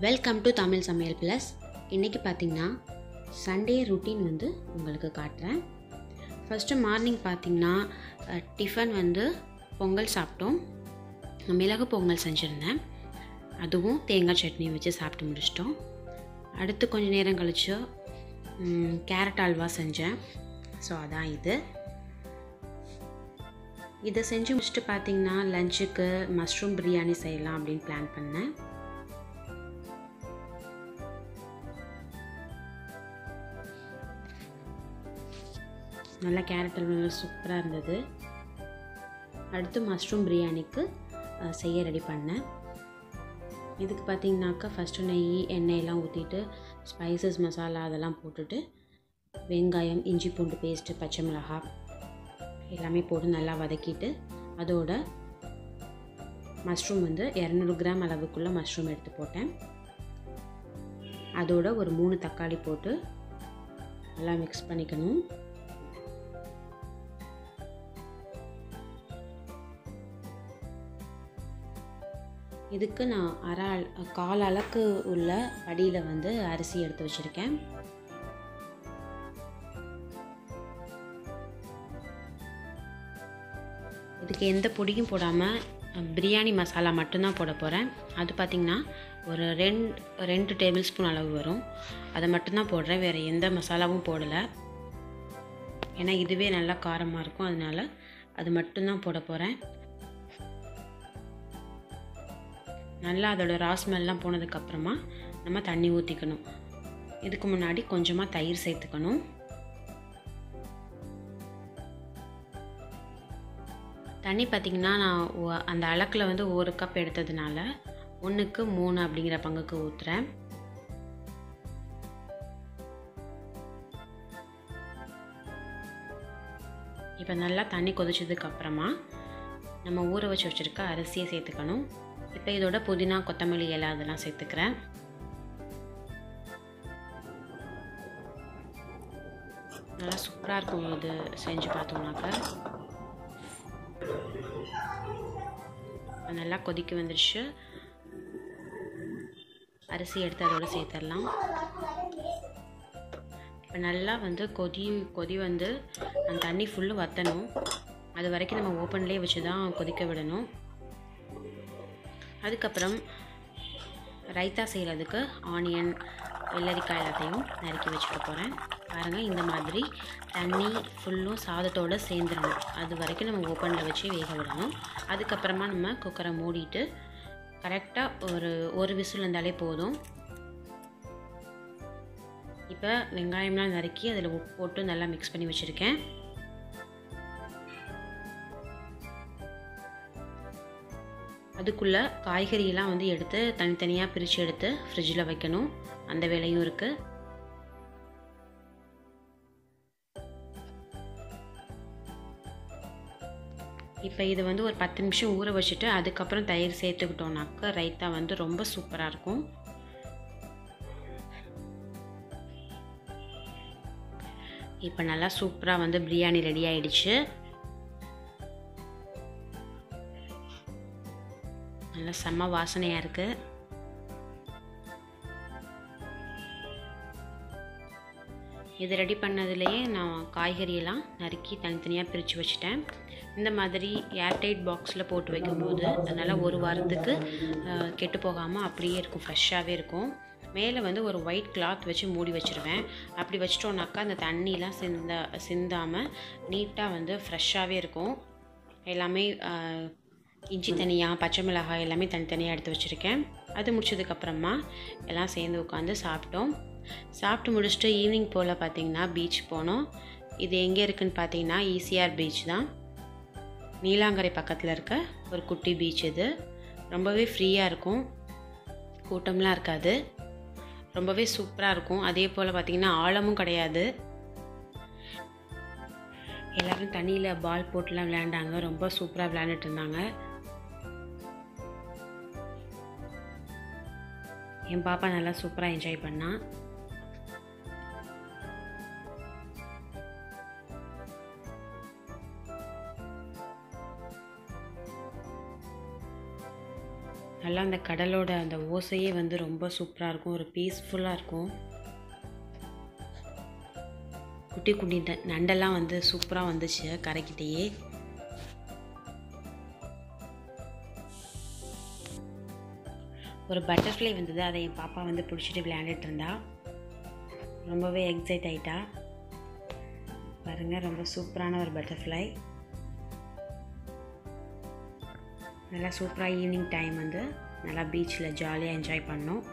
welcome to Tamil சமையல் plus இன்றைக்கி பார்த்தீங்கன்னா சண்டே ருட்டீன் வந்து உங்களுக்கு காட்டுறேன் ஃபஸ்ட்டு மார்னிங் பார்த்தீங்கன்னா அஹ், டிஃபன் வந்து பொங்கல் சாப்பிட்டோம் மிளகு பொங்கல் செஞ்சுருந்தேன் அதுவும் தேங்காய் சட்னி வச்சு சாப்பிட்டு முடிச்சிட்டோம் அடுத்து கொஞ்ச நேரம் கழிச்சு ம், கேரட் அல்வா செஞ்சேன் ஸோ அதான் இது இதை செஞ்சு முடிச்சுட்டு பார்த்தீங்கன்னா லஞ்சுக்கு மஷ்ரூம் பிரியாணி செய்யலாம் அப்படின்னு பிளான் பண்ணேன் நல்லா கேரட் அல்வா சூப்பராக இருந்தது அடுத்து மஷ்ரூம் பிரியாணிக்கு அஹ், செய்ய ரெடி பண்ணேன் இதுக்கு பார்த்தீங்கன்னாக்கா ஃபஸ்ட்டு நெய் எண்ணெயெல்லாம் ஊற்றிட்டு ஸ்பைசஸ் மசாலா அதெல்லாம் போட்டுட்டு வெங்காயம் இஞ்சி பூண்டு பேஸ்ட்டு பச்சை மிளகாய் எல்லாமே போட்டு நல்லா வதக்கிட்டு அதோட மஷ்ரூம் வந்து இரநூறு கிராம் அளவுக்குள்ள மஷ்ரூம் எடுத்து போட்டேன் அதோட ஒரு மூணு தக்காளி போட்டு நல்லா மிக்ஸ் பண்ணிக்கணும் இதுக்கு நான் அரை அள- கால் அளக்கு உள்ள படியில் வந்து அரிசி எடுத்து வச்சுருக்கேன் இதுக்கு எந்த பொடியும் போடாமல் பிரியாணி மசாலா மட்டும்தான் போட போகிறேன் அது பார்த்திங்கன்னா ஒரு ரெண்டு ரெண்டு டேபிள் ஸ்பூன் அளவு வரும் அதை மட்டும்தான் போடுறேன் வேறு எந்த மசாலாவும் போடலை ஏன்னா இதுவே நல்லா காரமாக இருக்கும் அதனால அது மட்டும்தான் போட போகிறேன் நல்லா அதோட ராஸ்மெல்லாம் போனதுக்கப்புறமா நம்ம தண்ணி ஊற்றிக்கணும் இதுக்கு முன்னாடி கொஞ்சமாக தயிர் சேர்த்துக்கணும் தண்ணி பார்த்திங்கன்னா நான் ஒ- அந்த அளக்கில் வந்து ஒரு கப் எடுத்ததுனால ஒன்றுக்கு மூணு அப்படிங்கிற பங்குக்கு ஊற்றுறேன் இப்போ நல்லா தண்ணி கொதிச்சதுக்கு அப்புறமா நம்ம ஊற வச்சு வச்சுருக்க அரிசியை சேர்த்துக்கணும் இப்போ இதோட புதினா கொத்தமல்லி இலை அதெல்லாம் சேர்த்துக்கிறேன் நல்லா சூப்பராக இருக்கும் இது செஞ்சு பார்த்தோம்னாக்க இப்ப நல்லா கொதிக்க வந்துடுச்சு அரிசி எடுத்து அதோட சேர்த்துடலாம் இப்போ நல்லா வந்து கொதி கொதி வந்து அந்த தண்ணி ஃபுல்லு வற்றணும் அது வரைக்கும் நம்ம ஓப்பன்லேயே வச்சு தான் கொதிக்க விடணும் அதுக்கப்புறம் ரைத்தா செய்கிறதுக்கு ஆனியன் வெள்ளரிக்காய் எல்லாத்தையும் நறுக்கி வச்சுக்க போகிறேன் பாருங்கள் இந்த மாதிரி தண்ணி ஃபுல்லும் சாதத்தோடு சேர்ந்துடணும் அது வரைக்கும் நம்ம ஓப்பனில் வச்சு வேக விடணும் அதுக்கப்புறமா நம்ம குக்கரை மூடிட்டு கரெக்டாக ஒரு ஒரு விசில் இருந்தாலே போதும் இப்போ வெங்காயம்லாம் நறுக்கி அதில் உப்பு போட்டு நல்லா மிக்ஸ் பண்ணி வச்சுருக்கேன் அதுக்குள்ளே காய்கறியெல்லாம் வந்து எடுத்து தனித்தனியாக பிரித்து எடுத்து ஃப்ரிட்ஜில் வைக்கணும் அந்த வேலையும் இருக்குது இப்போ இது வந்து ஒரு பத்து நிமிஷம் ஊற வச்சுட்டு அதுக்கப்புறம் தயிர் சேர்த்துக்கிட்டோம்னாக்க ரைத்தா வந்து ரொம்ப சூப்பராக இருக்கும் இப்போ நல்லா சூப்பராக வந்து பிரியாணி ரெடி ஆயிடுச்சு நல்லா செம்ம வாசனையாக இருக்குது இது ரெடி பண்ணதுலேயே நான் காய்கறியெல்லாம் நறுக்கி தனித்தனியாக பிரித்து வச்சுட்டேன் இந்த மாதிரி ஏர்டைட் பாக்ஸில் போட்டு வைக்கும்போது அதனால் ஒரு வாரத்துக்கு அஹ், கெட்டு போகாமல் அப்படியே இருக்கும் ஃப்ரெஷ்ஷாகவே இருக்கும் மேலே வந்து ஒரு ஒயிட் கிளாத் வச்சு மூடி வச்சுருவேன் அப்படி வச்சிட்டோம்னாக்கா அந்த தண்ணிலாம் சிந்த சிந்தாமல் நீட்டாக வந்து ஃப்ரெஷ்ஷாகவே இருக்கும் எல்லாமே அஹ், இஞ்சி தனியாக பச்சை மிளகாய் எல்லாமே தனித்தனியாக எடுத்து வச்சுருக்கேன் அது முடிச்சதுக்கப்புறமா எல்லாம் சேர்ந்து உட்காந்து சாப்பிட்டோம் சாப்பிட்டு முடிச்சுட்டு ஈவினிங் போல் பார்த்தீங்கன்னா பீச் போனோம் இது எங்கே இருக்குன்னு பார்த்தீங்கன்னா ஈசிஆர் பீச் தான் நீலாங்கரை பக்கத்தில் இருக்க ஒரு குட்டி பீச் இது ரொம்பவே ஃப்ரீயாக இருக்கும் கூட்டம்லாம் இருக்காது ரொம்பவே சூப்பராக இருக்கும் அதே போல் பார்த்திங்கன்னா ஆழமும் கிடையாது எல்லோரும் தண்ணியில் பால் போட்டுலாம் விளையாண்டாங்க ரொம்ப சூப்பராக விளையாண்டுட்டு இருந்தாங்க என் பாப்பா நல்லா சூப்பராக என்ஜாய் பண்ணா நல்லா அந்த கடலோட அந்த ஓசையே வந்து ரொம்ப சூப்பராக இருக்கும் ஒரு பீஸ்ஃபுல்லாக இருக்கும் குட்டி குட்டி ந- நண்டெல்லாம் வந்து சூப்பராக வந்துச்சு கரைக்கிட்டேயே ஒரு பட்டர்ஃப்ளை வந்தது அதை என் பாப்பா வந்து பிடிச்சிட்டு விளையாண்டுட்டு இருந்தா ரொம்பவே எக்ஸைட் ஆயிட்டா பாருங்க ரொம்ப சூப்பரான ஒரு பட்டர்ஃப்ளை நல்லா சூப்பராக ஈவினிங் டைம் வந்து நல்லா பீச்சில் ஜாலியாக என்ஜாய் பண்ணோம்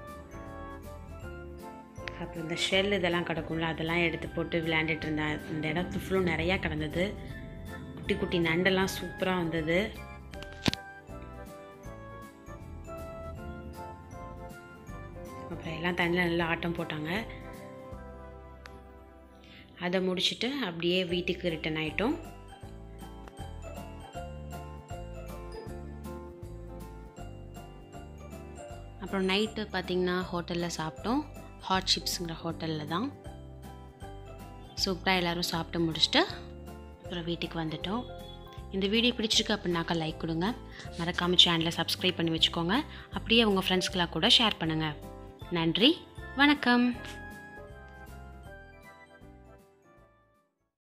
அப்புறம் இந்த ஷெல் இதெல்லாம் கிடக்கும்ல அதெல்லாம் எடுத்து போட்டு விளையாண்டுட்டு இருந்தேன் இந்த இடத்து ஃபுல்லும் நிறையா கிடந்தது குட்டி குட்டி நண்டெல்லாம் சூப்பராக வந்தது அப்புறம் எல்லாம் தண்ணியில் நல்லா ஆட்டம் போட்டாங்க அதை முடிச்சுட்டு அப்படியே வீட்டுக்கு ரிட்டன் ஆயிட்டோம் அப்புறம் நைட்டு பார்த்திங்கன்னா ஹோட்டலில் சாப்பிட்டோம் ஹாட் சிப்ஸுங்கிற ஹோட்டலில் தான் சூப்பராக எல்லோரும் சாப்பிட்டு முடிச்சுட்டு அப்புறம் வீட்டுக்கு வந்துட்டோம் இந்த வீடியோ பிடிச்சிருக்கு அப்படின்னாக்கா லைக் கொடுங்க மறக்காமல் சேனலை சப்ஸ்கிரைப் பண்ணி வச்சுக்கோங்க அப்படியே உங்கள் ஃப்ரெண்ட்ஸ்க்கெலாம் கூட ஷேர் பண்ணுங்கள் நன்றி வணக்கம்